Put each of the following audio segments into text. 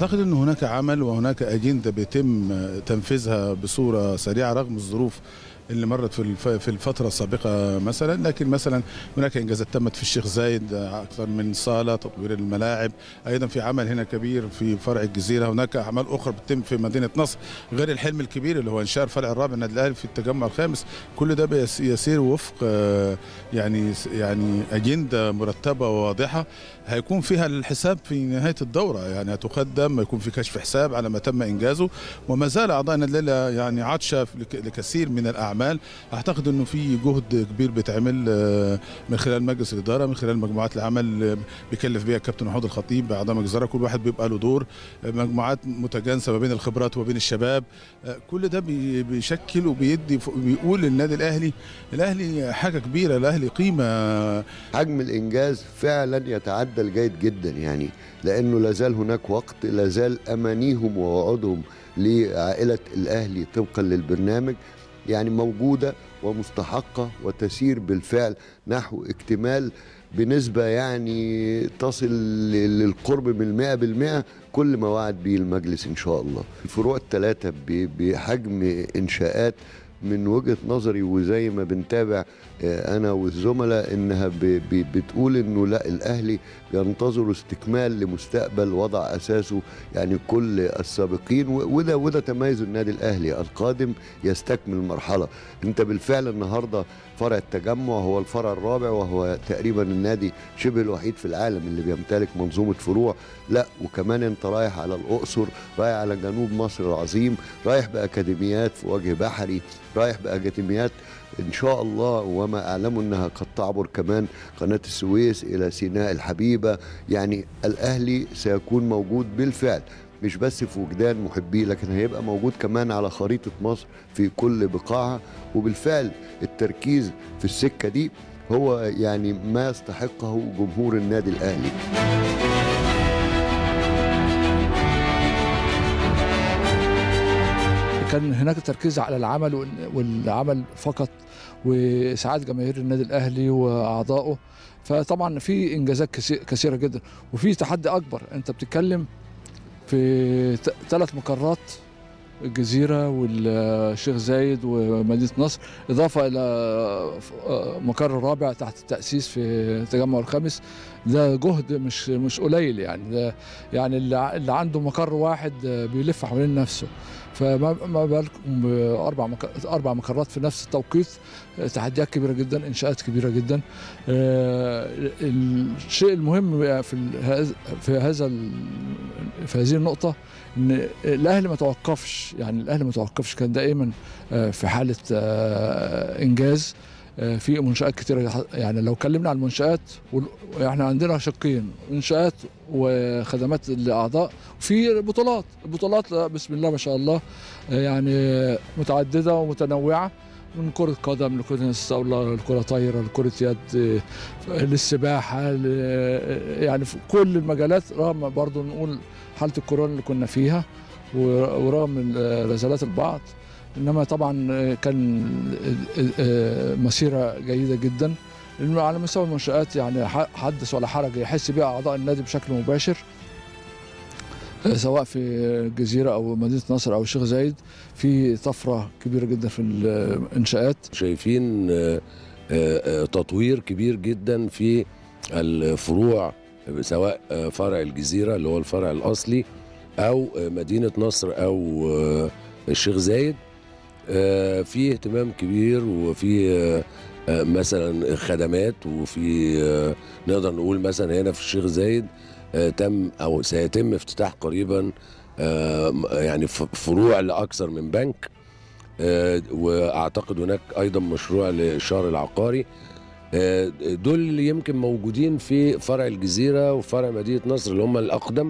اعتقد ان هناك عمل وهناك اجنده بيتم تنفيذها بصوره سريعه رغم الظروف اللي مرت في الف- في الفتره السابقه مثلا لكن مثلا هناك انجازات تمت في الشيخ زايد اكثر من صاله تطوير الملاعب ايضا في عمل هنا كبير في فرع الجزيره هناك اعمال اخرى بتتم في مدينه نصر غير الحلم الكبير اللي هو انشاء الفرع الرابع النادي الاهلي في التجمع الخامس كل ده بيس- يسير وفق آه، يعني يعني اجنده مرتبه وواضحه هيكون فيها الحساب في نهايه الدوره يعني هتقدم يكون في كشف حساب على ما تم انجازه وما زال اعضاء النادي الاهلي يعني عطشه لك- لكثير من الاعمال اعتقد انه في جهد كبير بيتعمل آه، من خلال مجلس الاداره من خلال مجموعات العمل آه، بيكلف بيها الكابتن محمود الخطيب اعضاء مجلس الاداره كل واحد بيبقى له دور آه، مجموعات متجانسه ما بين الخبرات وبين الشباب آه، كل ده بي- بيشكل وبيدي ف- بيقول للنادي الاهلي الاهلي حاجه كبيره الاهلي قيمه حجم الانجاز فعلا يتعدى الجيد جدا يعني لانه لازال هناك وقت لازال امانيهم ووعودهم لعائله الاهلي طبقا للبرنامج يعني موجوده ومستحقه وتسير بالفعل نحو اكتمال بنسبة يعني تصل ل- للقرب من المئة بالمئة كل ما وعد به المجلس إن شاء الله الفروع الثلاثة ب- بحجم إنشاءات من وجهة نظري وزي ما بنتابع آه، انا والزملاء انها ب- ب- بتقول انه لا الاهلي ينتظر استكمال لمستقبل وضع اساسه يعني كل السابقين و- وده وده تميز النادي الاهلي القادم يستكمل المرحله انت بالفعل النهارده فرع التجمع هو الفرع الرابع وهو تقريبا النادي شبه الوحيد في العالم اللي بيمتلك منظومه فروع لا وكمان انت رايح على الاقصر رايح على جنوب مصر العظيم رايح باكاديميات في وجه بحري رايح باكاديميات ان شاء الله وما اعلمه انها قد تعبر كمان قناه السويس الى سيناء الحبيبه يعني الاهلي سيكون موجود بالفعل مش بس في وجدان محبيه لكن هيبقى موجود كمان على خريطه مصر في كل بقاعها وبالفعل التركيز في السكه دي هو يعني ما يستحقه جمهور النادي الاهلي كان هناك تركيز على العمل وال- والعمل فقط واسعاد جماهير النادي الاهلي واعضائه فطبعا في انجازات كثي- كثيره جدا وفي تحدي اكبر انت بتتكلم في ثلاث مقرات الجزيرة والشيخ زايد ومدينة نصر إضافة إلى مقر رابع تحت التأسيس في التجمع الخامس ده جهد مش مش قليل يعني ده يعني اللي ع- اللي عنده مقر واحد بيلف حوالين نفسه فما ما بالكم باربع مك... اربع مقرات في نفس التوقيت تحديات كبيره جدا انشاءات كبيره جدا آه، الشيء المهم في ال- هذا- في هذا ال- في هذه النقطه ان الاهلي ما توقفش يعني الاهلي ما توقفش كان دائما آه، في حاله آه، انجاز آه، في منشات كتيره يعني لو اتكلمنا عن المنشات وال- احنا عندنا شقين منشات وخدمات الاعضاء وفي بطولات البطولات لا، بسم الله ما شاء الله آه، يعني متعدده ومتنوعه من كرة قدم لكرة الطاولة لكرة طايرة لكرة يد آه، للسباحة ل- يعني في كل المجالات رغم برضو نقول حالة الكورونا اللي كنا فيها و- ورغم رزالات البعض انما طبعا آه، كان آه، آه، مسيرة جيدة جدا لأنه على مستوى المنشآت يعني ح- حدث ولا حرج يحس بها أعضاء النادي بشكل مباشر آه، سواء في الجزيرة أو مدينة نصر أو الشيخ زايد في طفرة كبيرة جدا في الإنشاءات شايفين آه، آه، آه، تطوير كبير جدا في الفروع سواء آه، فرع الجزيرة اللي هو الفرع الأصلي أو آه، مدينة نصر أو آه، الشيخ زايد آه، في اهتمام كبير وفي آه، آه، مثلا خدمات وفي آه، نقدر نقول مثلا هنا في الشيخ زايد آه، تم أو سيتم افتتاح قريبا آه، يعني ف- فروع لأكثر من بنك آه، واعتقد هناك ايضا مشروع للشهر العقاري آه، دول اللي يمكن موجودين في فرع الجزيره وفرع مدينه نصر اللي هم الاقدم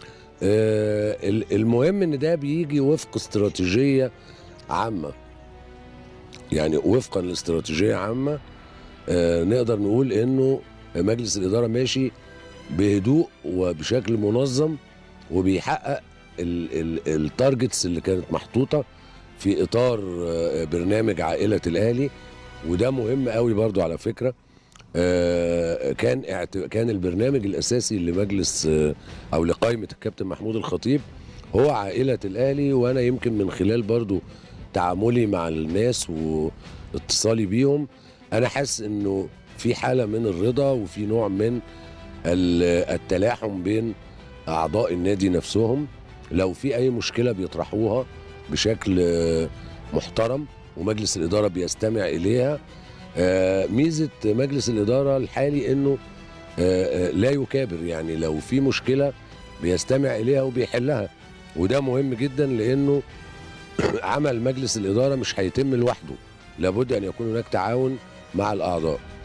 آه، ال- المهم ان ده بيجي وفق استراتيجيه عامه يعني وفقا لاستراتيجيه عامه آه، نقدر نقول انه مجلس الاداره ماشي بهدوء وبشكل منظم وبيحقق التارجتس اللي كانت محطوطه في اطار آه، برنامج عائله الاهلي وده مهم قوي برضو على فكره آه، كان اعت... كان البرنامج الاساسي لمجلس آه، او لقائمه الكابتن محمود الخطيب هو عائله الاهلي وانا يمكن من خلال برضو تعاملي مع الناس واتصالي بيهم انا حاسس انه في حاله من الرضا وفي نوع من ال- التلاحم بين اعضاء النادي نفسهم لو في اي مشكله بيطرحوها بشكل آه، محترم ومجلس الاداره بيستمع اليها آه، ميزه مجلس الاداره الحالي انه آه، آه، لا يكابر يعني لو في مشكله بيستمع اليها وبيحلها وده مهم جدا لانه عمل مجلس الاداره مش هيتم لوحده لابد ان يكون هناك تعاون مع الاعضاء